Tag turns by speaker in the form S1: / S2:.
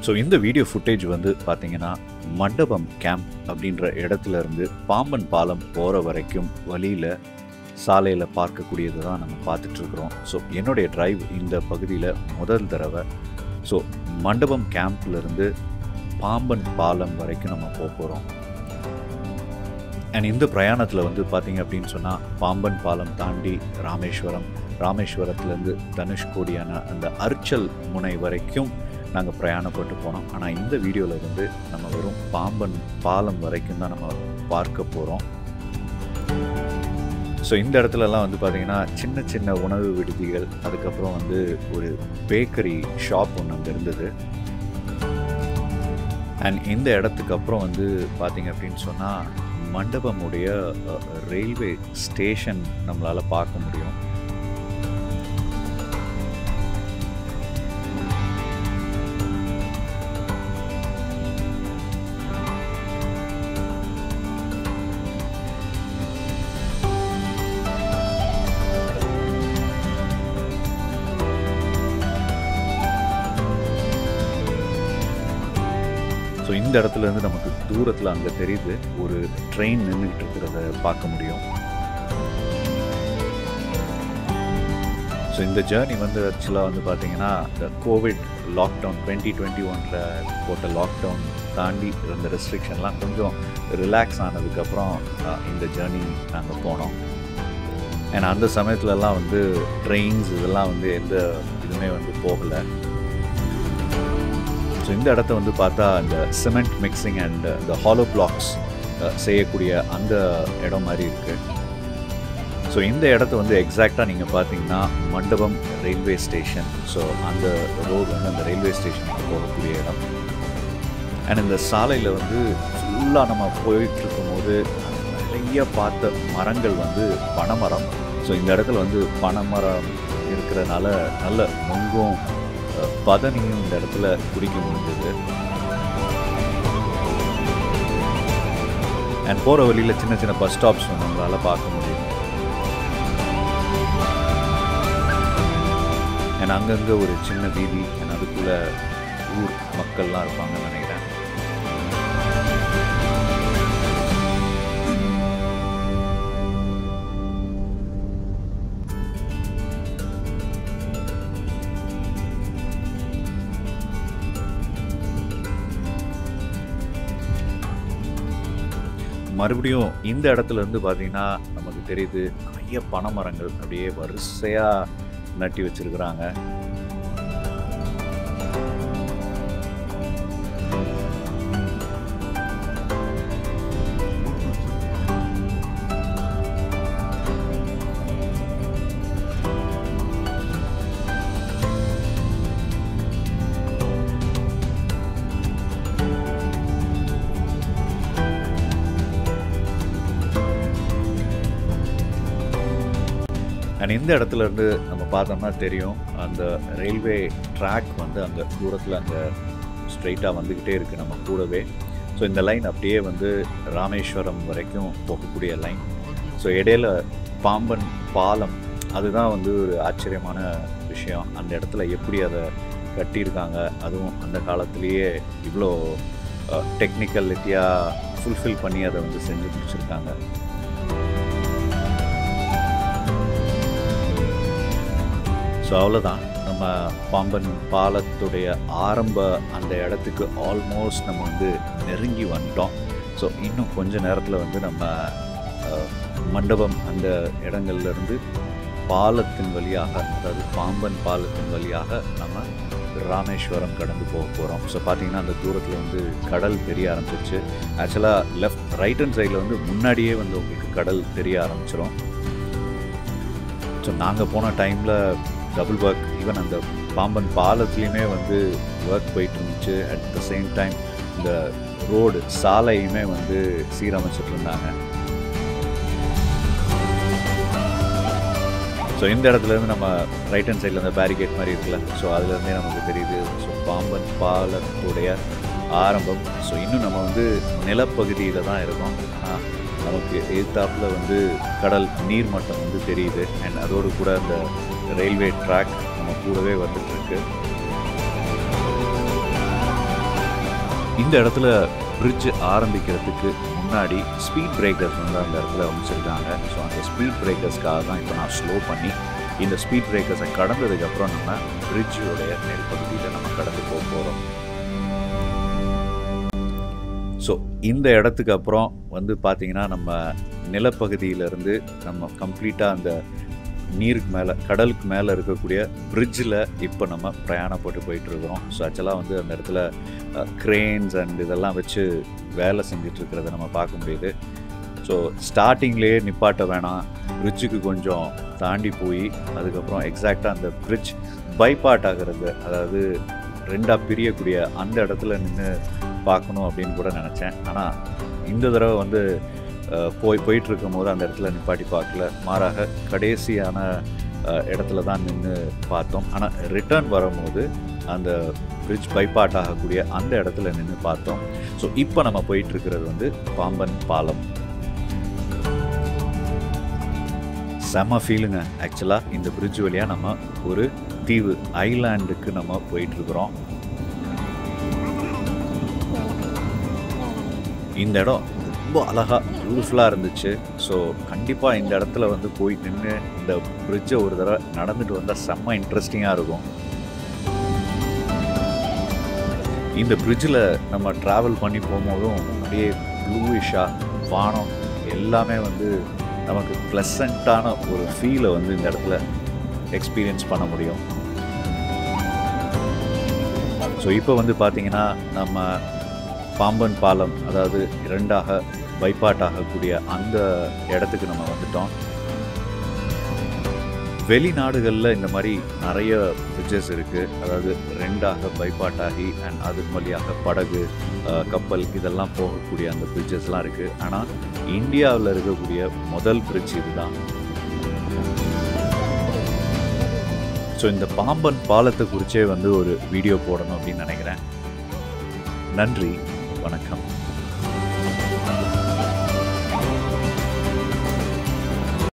S1: so இந்த video footage வந்து பார்த்தீங்கன்னா மண்டபம் கேம்ப் அப்படின்ற இடத்துல இருந்து பாம்பன் பாலம் போகிற வரைக்கும் வழியில் சாலையில் பார்க்கக்கூடியது தான் நம்ம பார்த்துட்ருக்குறோம் ஸோ என்னுடைய டிரைவ் இந்த பகுதியில் முதல் தடவை ஸோ மண்டபம் கேம்ப்லேருந்து பாம்பன் பாலம் வரைக்கும் நம்ம போக போகிறோம் அண்ட் இந்த பிரயாணத்தில் வந்து பார்த்தீங்க அப்படின்னு சொன்னால் பாம்பன் பாலம் தாண்டி ராமேஸ்வரம் ராமேஸ்வரத்துலேருந்து தனுஷ்கோடியான அந்த அர்ச்சல் முனை வரைக்கும் நாங்கள் பிரயாணப்பட்டு போனோம் ஆனால் இந்த வீடியோவில் வந்து நம்ம வெறும் பாம்பன் பாலம் வரைக்கும் தான் நம்ம பார்க்க போகிறோம் ஸோ இந்த இடத்துலலாம் வந்து பார்த்திங்கன்னா சின்ன சின்ன உணவு விடுதிகள் அதுக்கப்புறம் வந்து ஒரு பேக்கரி ஷாப் ஒன்று அங்கே இருந்தது அண்ட் இந்த இடத்துக்கு அப்புறம் வந்து பார்த்தீங்க அப்படின்னு சொன்னால் மண்டபமுடைய ரயில்வே ஸ்டேஷன் நம்மளால் பார்க்க முடியும் ஸோ இந்த இடத்துல இருந்து நமக்கு தூரத்தில் அங்கே தெரியுது ஒரு ட்ரெயின் நின்றுக்கிட்டு இருக்கிறத பார்க்க முடியும் ஸோ இந்த ஜேர்னி வந்து ஆக்சுவலாக வந்து பார்த்தீங்கன்னா இந்த கோவிட் லாக்டவுன் டுவெண்ட்டி டுவெண்ட்டி ஒனில் போட்ட லாக்டவுன் தாண்டி இருந்த ரெஸ்ட்ரிக்ஷன்லாம் கொஞ்சம் ரிலாக்ஸ் ஆனதுக்கப்புறம் இந்த ஜேர்னி நாங்கள் போனோம் ஏன்னா அந்த சமயத்துலலாம் வந்து ட்ரெயின்ஸ் இதெல்லாம் வந்து எந்த இதுவுமே வந்து போகலை ஸோ இந்த இடத்த வந்து பார்த்தா இந்த சிமெண்ட் மிக்சிங் அண்ட் இந்த ஹாலோ பிளாக்ஸ் செய்யக்கூடிய அந்த இடம் மாதிரி இருக்குது ஸோ இந்த இடத்த வந்து எக்ஸாக்டாக நீங்கள் பார்த்தீங்கன்னா மண்டபம் ரயில்வே ஸ்டேஷன் ஸோ அந்த ரோடு வந்து அந்த ரயில்வே ஸ்டேஷனுக்கு போகக்கூடிய இடம் அண்ட் இந்த சாலையில் வந்து ஃபுல்லாக நம்ம போயிட்டு இருக்கும்போது நிறைய பார்த்த மரங்கள் வந்து பனைமரம் ஸோ இந்த இடத்துல வந்து பனைமரம் இருக்கிறதுனால நல்ல நொங்கும் பதனியும் இந்த இடத்துல குடிக்க முடிஞ்சது அண்ட் போகிற வழியில் சின்ன சின்ன பஸ் ஸ்டாப்ஸ் நம்மளால் பார்க்க முடியும் அண்ட் அங்கங்கே ஒரு சின்ன வீதி அண்ட் அதுக்குள்ளே ஊர் மக்கள்லாம் இருப்பாங்கன்னு நினைக்கிறேன் மறுபடியும் இந்த இடத்துல இருந்து பார்த்தீங்கன்னா நமக்கு தெரியுது நிறைய பனைமரங்கள் அப்படியே வரிசையாக நட்டி வச்சிருக்கிறாங்க அண்ட் இந்த இடத்துல இருந்து நம்ம பார்த்தோம்னா தெரியும் அந்த ரயில்வே ட்ராக் வந்து அங்கே தூரத்தில் அங்கே ஸ்ட்ரைட்டாக வந்துக்கிட்டே இருக்குது நம்ம கூடவே ஸோ இந்த லைன் அப்படியே வந்து ராமேஸ்வரம் வரைக்கும் போகக்கூடிய லைன் ஸோ இடையில பாம்பன் பாலம் அதுதான் வந்து ஒரு ஆச்சரியமான விஷயம் அந்த இடத்துல எப்படி அதை கட்டியிருக்காங்க அதுவும் அந்த காலத்திலேயே இவ்வளோ டெக்னிக்கலிட்டியாக ஃபுல்ஃபில் பண்ணி அதை வந்து செஞ்சு முடிச்சிருக்காங்க ஸோ அவ்வளோதான் நம்ம பாம்பன் பாலத்துடைய ஆரம்ப அந்த இடத்துக்கு ஆல்மோஸ்ட் நம்ம வந்து நெருங்கி வந்துட்டோம் ஸோ இன்னும் கொஞ்ச நேரத்தில் வந்து நம்ம மண்டபம் அந்த இடங்கள்லேருந்து பாலத்தின் வழியாக அதாவது பாம்பன் பாலத்தின் வழியாக நம்ம ராமேஸ்வரம் கடந்து போக போகிறோம் ஸோ பார்த்தீங்கன்னா அந்த தூரத்தில் வந்து கடல் தெரிய ஆரம்பிச்சிருச்சு ஆக்சுவலாக லெஃப்ட் ரைட் ஹேண்ட் சைடில் வந்து முன்னாடியே வந்து உங்களுக்கு கடல் தெரிய ஆரம்பிச்சிடும் ஸோ நாங்கள் போன டைமில் டபுள் ஒர்க் ஈவன் அந்த பாம்பன் பாலத்துலேயுமே வந்து ஒர்க் போயிட்டு இருந்துச்சு அட் த சேம் டைம் இந்த ரோடு சாலையுமே வந்து சீரமைச்சிட்டு இருந்தாங்க ஸோ இந்த இடத்துலேருந்து நம்ம ரைட் ஹேண்ட் சைடில் அந்த பேரிகேட் மாதிரி இருக்குல்ல ஸோ அதுலேருந்தே நமக்கு தெரியுது ஸோ பாம்பன் பாலத்துடைய ஆரம்பம் ஸோ இன்னும் நம்ம வந்து நிலப்பகுதியில் தான் இருக்கோம் ஆனால் நமக்கு எதிர்த்தாப்பில் வந்து கடல் நீர்மட்டம் வந்து தெரியுது அண்ட் அதோடு கூட அந்த ரயில்வே ட்ராக் நம்ம கூடவே வந்துட்டுருக்கு இந்த இடத்துல பிரிட்ஜ் ஆரம்பிக்கிறதுக்கு முன்னாடி ஸ்பீட் பிரேக்கர்ஸ் வந்து அந்த இடத்துல அமைச்சிருக்காங்க ஸோ அந்த ஸ்பீட் பிரேக்கர்ஸ்க்காக தான் இப்போ நான் ஸ்லோ பண்ணி இந்த ஸ்பீட் பிரேக்கர்ஸை கடந்ததுக்கப்புறம் நம்ம பிரிட்ஜோடைய மேல் பகுதியில் நம்ம கடந்து போக போகிறோம் ஸோ இந்த இடத்துக்கு அப்புறம் வந்து பார்த்திங்கன்னா நம்ம நிலப்பகுதியிலேருந்து நம்ம கம்ப்ளீட்டாக அந்த நீருக்கு மேலே கடலுக்கு மேலே இருக்கக்கூடிய பிரிட்ஜில் இப்போ நம்ம பிரயாணப்பட்டு போயிட்டுருக்குறோம் ஸோ ஆக்சுவலாக வந்து அந்த இடத்துல க்ரெயின்ஸ் அண்ட் இதெல்லாம் வச்சு வேலை செஞ்சிட்ருக்கிறத நம்ம பார்க்க முடியுது ஸோ ஸ்டார்டிங்லேயே நிப்பாட்ட வேணாம் பிரிட்ஜுக்கு கொஞ்சம் தாண்டி போய் அதுக்கப்புறம் எக்ஸாக்டாக அந்த பிரிட்ஜ் பைபாட் ஆகிறது அதாவது ரெண்டாக பிரியக்கூடிய அந்த இடத்துல நின்று பார்க்கணும் அப்படின்னு கூட நினச்சேன் ஆனால் இந்த தடவை வந்து போய் போயிட்டுருக்கும் போது அந்த இடத்துல நிப்பாட்டி பார்க்கல மாறாக கடைசியான இடத்துல தான் நின்று பார்த்தோம் ஆனால் ரிட்டர்ன் வரும்போது அந்த பிரிட்ஜ் பைபாட் ஆகக்கூடிய அந்த இடத்துல நின்று பார்த்தோம் ஸோ இப்போ நம்ம போயிட்டுருக்கிறது வந்து பாம்பன் பாலம் செம ஃபீலுங்க ஆக்சுவலாக இந்த பிரிட்ஜ் வழியாக நம்ம ஒரு தீவு ஐலாண்டுக்கு நம்ம போயிட்டுருக்குறோம் இந்த இடம் ரொம்ப அழகாக பியூட்டிஃபுல்லாக இருந்துச்சு ஸோ கண்டிப்பாக இந்த இடத்துல வந்து போய் நின்று இந்த பிரிட்ஜை ஒரு தடவை நடந்துட்டு வந்தால் செம்ம இன்ட்ரெஸ்டிங்காக இருக்கும் இந்த பிரிட்ஜில் நம்ம ட்ராவல் பண்ணி போகும்போதும் அப்படியே ப்ளூயிஷாக வானம் எல்லாமே வந்து நமக்கு ப்ளசண்ட்டான ஒரு ஃபீலை வந்து இந்த இடத்துல எக்ஸ்பீரியன்ஸ் பண்ண முடியும் ஸோ இப்போ வந்து பார்த்திங்கன்னா நம்ம பாம்பன் பாலம் அதாவது இரண்டாக பைபாட் ஆகக்கூடிய அந்த இடத்துக்கு நம்ம வந்துட்டோம் வெளிநாடுகளில் இந்த மாதிரி நிறைய பிரிட்ஜஸ் இருக்குது அதாவது ரெண்டாக பைபாட் ஆகி அண்ட் அதுக்கு வழியாக படகு கப்பல் இதெல்லாம் போகக்கூடிய அந்த பிரிட்ஜஸ்லாம் இருக்குது ஆனால் இந்தியாவில் இருக்கக்கூடிய முதல் பிரிட்ஜ் இதுதான் ஸோ இந்த பாம்பன் பாலத்தை குறிச்சே வந்து ஒரு வீடியோ போடணும் அப்படின்னு நினைக்கிறேன் நன்றி வணக்கம்